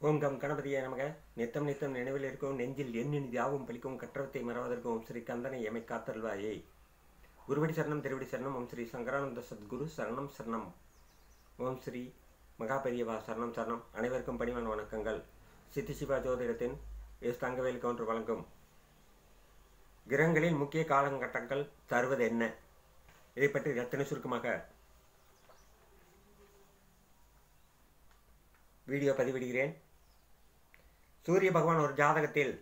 ஓம் come கணபதியே நமக நித்தம் நித்தம் நினைவில் இருக்கும் நெஞ்சில் எண்ணின் யாவும் பலிக்கும் கற்றவத்தை மறவதற்கும் ஸ்ரீ கந்தனை எமை காத்தல்வாயே குருவடி சரணம் திருவடி சரணம் ஓம் ஸ்ரீ சங்கரானந்த சத்குரு சரணம் சரணம் ஓம் ஸ்ரீ மகாபெரியவா சரணம் சரணம் அனைவருக்கும் பணிவான வணக்கங்கள் சித்தி சிவா ஜோதிடத்தின் எஸ் தங்கவேல் கவுண்டர் வழங்கும் கிரகங்களின் முக்கிய காலகட்டங்கள் தருவது என்ன இதை பற்றி ரத்தின சுருக்கமாக வீடியோ பதிவிடுகிறேன் சூரிய பகவான் ஒரு ஜாதகத்தில்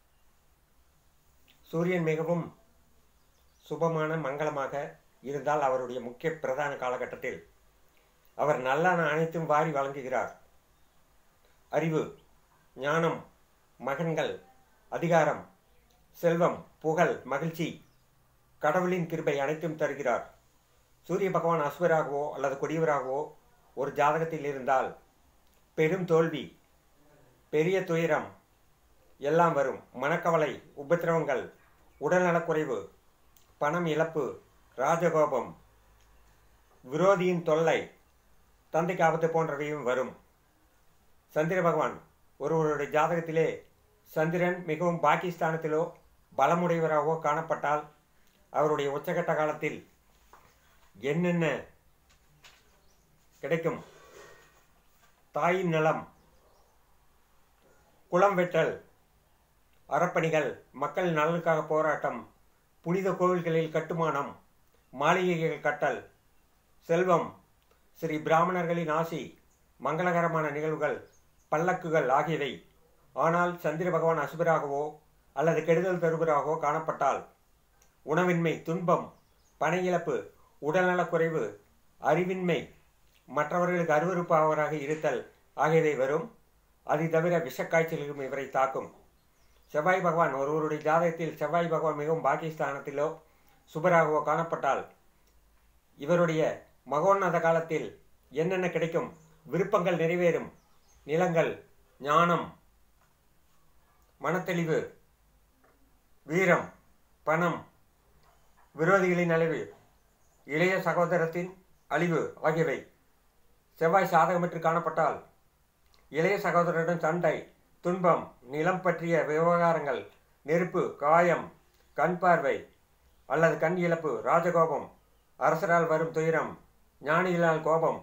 சூரியன் மிகவும் சுபமான மங்களமாக இருந்தால் அவருடைய முக்கிய பிரதான காலகட்டத்தில் அவர் நல்லான அனைத்தும் வாரி வழங்குகிறார் அறிவு ஞானம் மகன்கள் அதிகாரம் செல்வம் புகழ் மகிழ்ச்சி கடவுளின் கிருபை அனைத்தும் தருகிறார் சூரிய பகவான் அஸ்வராகவோ அல்லது கொடியவராகவோ ஒரு ஜாதகத்தில் இருந்தால் பெரும் தோல்வி பெரிய துயரம் எல்லாம் வரும் மனக்கவலை உபத்திரவங்கள் உடல்நலக்குறைவு பணம் இழப்பு ராஜகோபம் விரோதியின் தொல்லை தந்தைக்கு ஆபத்து போன்றவையும் வரும் சந்திர பகவான் ஒருவருடைய ஜாதகத்திலே சந்திரன் மிகவும் பாகிஸ்தானத்திலோ பலமுடையவராகவோ காணப்பட்டால் அவருடைய உச்சகட்ட காலத்தில் என்னென்ன கிடைக்கும் தாயின் நலம் குளம் வெட்டல் அறப்பணிகள் மக்கள் நலனுக்காக போராட்டம் புனித கோவில்களில் கட்டுமானம் மாளிகைகள் கட்டல் செல்வம் ஸ்ரீ பிராமணர்களின் ஆசி மங்களகரமான நிகழ்வுகள் பல்லக்குகள் ஆகியவை ஆனால் சந்திர பகவான் அசுபராகவோ அல்லது கெடுதல் தருபராகவோ காணப்பட்டால் உணவின்மை துன்பம் பண இழப்பு உடல்நலக்குறைவு அறிவின்மை மற்றவர்களுக்கு அருவறுப்பாளராக இருத்தல் ஆகியவை வரும் அது தவிர விஷக்காய்ச்சல்களும் இவரை தாக்கும் செவ்வாய் பகவான் ஒருவருடைய ஜாதகத்தில் செவ்வாய் பகவான் மிகவும் பாகிஸ்தானத்திலோ சுபராகவோ காணப்பட்டால் இவருடைய மகோன்னத காலத்தில் என்னென்ன கிடைக்கும் விருப்பங்கள் நிறைவேறும் நிலங்கள் ஞானம் மனத்தெளிவு வீரம் பணம் விரோதிகளின் அழிவு இளைய சகோதரத்தின் அழிவு ஆகியவை செவ்வாய் சாதகமற்று காணப்பட்டால் இளைய சகோதரருடன் சண்டை துன்பம் நிலம் பற்றிய விவகாரங்கள் நெருப்பு காயம் கண் பார்வை அல்லது கண் இழப்பு ராஜகோபம் அரசரால் வரும் துயரம் ஞானிகளால் கோபம்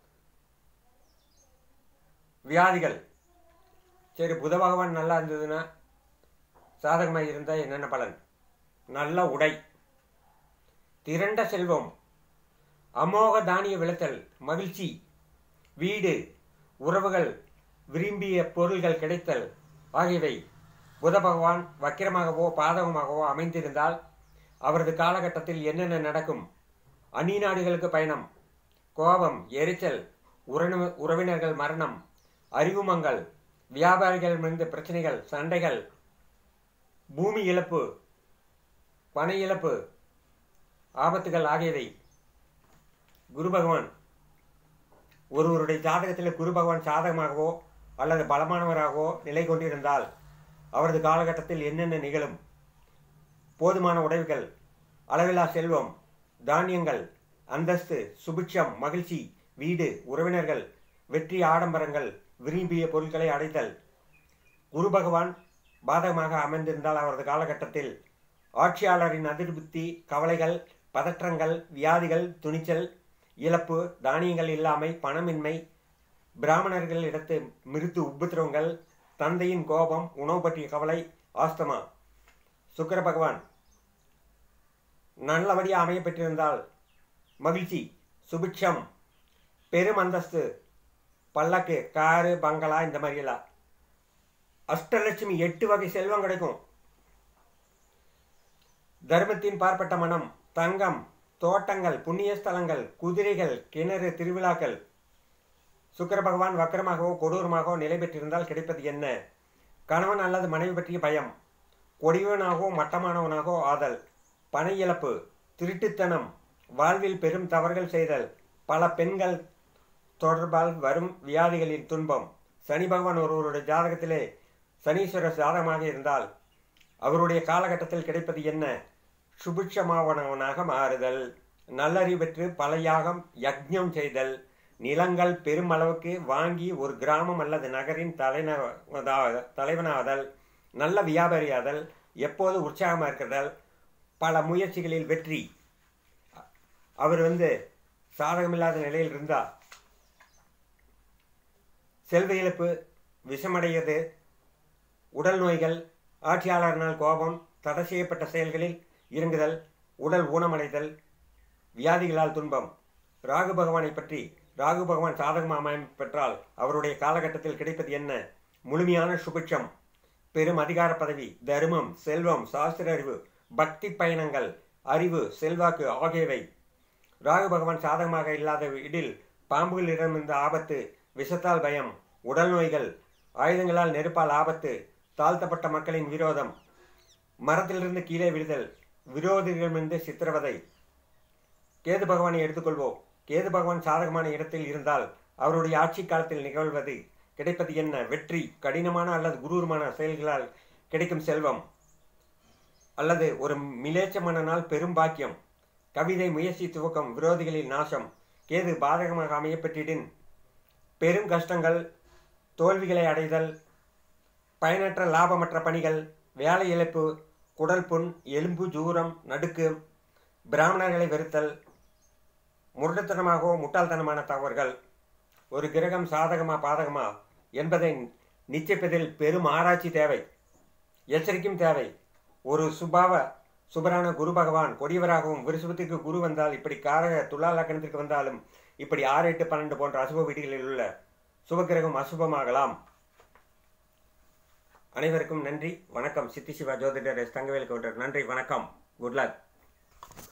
வியாதிகள் சரி புத பகவான் நல்லா இருந்ததுன்னா சாதகமாக இருந்தால் என்னென்ன பலன் நல்ல உடை திரண்ட செல்வம் அமோக தானிய விளைச்சல் மகிழ்ச்சி வீடு உறவுகள் விரும்பிய பொருள்கள் கிடைத்தல் ஆகியவை புத பகவான் வக்கிரமாகவோ பாதகமாகவோ அமைந்திருந்தால் அவரது காலகட்டத்தில் என்னென்ன நடக்கும் அந்நிய நாடுகளுக்கு பயணம் கோபம் எரிச்சல் உறவு உறவினர்கள் மரணம் அறிவுமங்கள் வியாபாரிகள் மிகுந்த பிரச்சனைகள் சண்டைகள் பூமி இழப்பு பண இழப்பு ஆபத்துகள் ஆகியவை குரு பகவான் ஒருவருடைய ஜாதகத்தில் குரு பகவான் சாதகமாகவோ அல்லது பலமானவராகவோ நிலை கொண்டிருந்தால் அவரது காலகட்டத்தில் என்னென்ன நிகழும் போதுமான உடைவுகள் அளவிலா செல்வம் தானியங்கள் அந்தஸ்து சுபிட்சம் மகிழ்ச்சி வீடு உறவினர்கள் வெற்றி ஆடம்பரங்கள் விரும்பிய பொருட்களை அடைத்தல் குரு பகவான் பாதகமாக அமைந்திருந்தால் அவரது காலகட்டத்தில் ஆட்சியாளரின் அதிருப்தி கவலைகள் பதற்றங்கள் வியாதிகள் துணிச்சல் இழப்பு தானியங்கள் இல்லாமை பணமின்மை பிராமணர்கள் இடத்து மிருத்து உபத்திரவங்கள் தந்தையின் கோபம் உணவு பற்றிய கவலை ஆஸ்தமா சுக்கர பகவான் நல்லபடியாக அமைய பெற்றிருந்தால் மகிழ்ச்சி சுபிட்சம் பெரும் அந்தஸ்து பல்லக்கு காரு பங்களா இந்த மாதிரியெல்லாம் அஷ்டலட்சுமி எட்டு வகை செல்வம் கிடைக்கும் தர்மத்தின் பார்ப்பட்ட மனம் தங்கம் தோட்டங்கள் புண்ணிய ஸ்தலங்கள் குதிரைகள் கிணறு திருவிழாக்கள் சுக்கர பகவான் வக்கரமாகவோ கொடூரமாகவோ நிலை பெற்றிருந்தால் கிடைப்பது என்ன கணவன் அல்லது மனைவி பற்றிய பயம் கொடியவனாகவோ மட்டமானவனாகவோ ஆதல் பண இழப்பு திருட்டுத்தனம் வாழ்வில் பெரும் தவறுகள் செய்தல் பல பெண்கள் தொடர்பால் வரும் வியாதிகளின் துன்பம் சனி பகவான் ஒருவருடைய ஜாதகத்திலே சனீஸ்வரர் ஜாதகமாக இருந்தால் அவருடைய காலகட்டத்தில் கிடைப்பது என்ன சுபிட்சமாவனவனாக மாறுதல் நல்லறிவு பெற்று பல யாகம் யக்ஞம் செய்தல் நிலங்கள் பெருமளவுக்கு வாங்கி ஒரு கிராமம் அல்லது நகரின் தலைந தலைவனாதல் நல்ல வியாபாரியாதல் எப்போது உற்சாகமாக இருக்கிறதால் பல முயற்சிகளில் வெற்றி அவர் வந்து சாதகமில்லாத நிலையில் இருந்தால் செல்வ இழப்பு விஷமடையது உடல் நோய்கள் ஆட்சியாளரினால் கோபம் தடை செய்யப்பட்ட செயல்களில் இறங்குதல் உடல் ஊனமடைதல் வியாதிகளால் துன்பம் ராகு பகவானை பற்றி ராகு பகவான் சாதகமாக அமைப்பு பெற்றால் அவருடைய காலகட்டத்தில் கிடைப்பது என்ன முழுமையான சுபிட்சம் பெரும் அதிகார பதவி தர்மம் செல்வம் சாஸ்திர அறிவு பக்தி பயணங்கள் அறிவு செல்வாக்கு ஆகியவை ராகு பகவான் சாதகமாக இல்லாத இடில் பாம்புகளிடமிருந்த ஆபத்து விஷத்தால் பயம் உடல் நோய்கள் ஆயுதங்களால் நெருப்பால் ஆபத்து தாழ்த்தப்பட்ட மக்களின் விரோதம் மரத்திலிருந்து கீழே விழுதல் விரோதிகளிடமிருந்து சித்திரவதை கேது பகவானை எடுத்துக்கொள்வோம் கேது பகவான் சாதகமான இடத்தில் இருந்தால் அவருடைய ஆட்சி காலத்தில் நிகழ்வது கிடைப்பது என்ன வெற்றி கடினமான அல்லது குரூரமான செயல்களால் கிடைக்கும் செல்வம் அல்லது ஒரு மிலேச்சமான நாள் பெரும் பாக்கியம் கவிதை முயற்சி துவக்கம் விரோதிகளில் நாசம் கேது பாதகமாக அமையப்பெற்றிடின் பெரும் கஷ்டங்கள் தோல்விகளை அடைதல் பயனற்ற லாபமற்ற பணிகள் வேலை இழப்பு குடல் புண் எலும்பு ஜூரம் நடுக்கு பிராமணர்களை வெறுத்தல் முரட்டுத்தனமாகவோ முட்டாள்தனமான தவறுகள் ஒரு கிரகம் சாதகமா பாதகமா என்பதை நிச்சயிப்பதில் பெரும் ஆராய்ச்சி தேவை எச்சரிக்கையும் தேவை ஒரு சுபாவ சுபரான குரு பகவான் கொடியவராகவும் விருசுபத்திற்கு குரு வந்தால் இப்படி காரக துலா லக்கணத்திற்கு வந்தாலும் இப்படி ஆறு எட்டு பன்னெண்டு போன்ற அசுப வீடுகளில் உள்ள சுபகிரகம் அசுபமாகலாம் அனைவருக்கும் நன்றி வணக்கம் சித்தி சிவா ஜோதிடர் எஸ் தங்கவேல் கவுண்டர் நன்றி வணக்கம் குட் லக்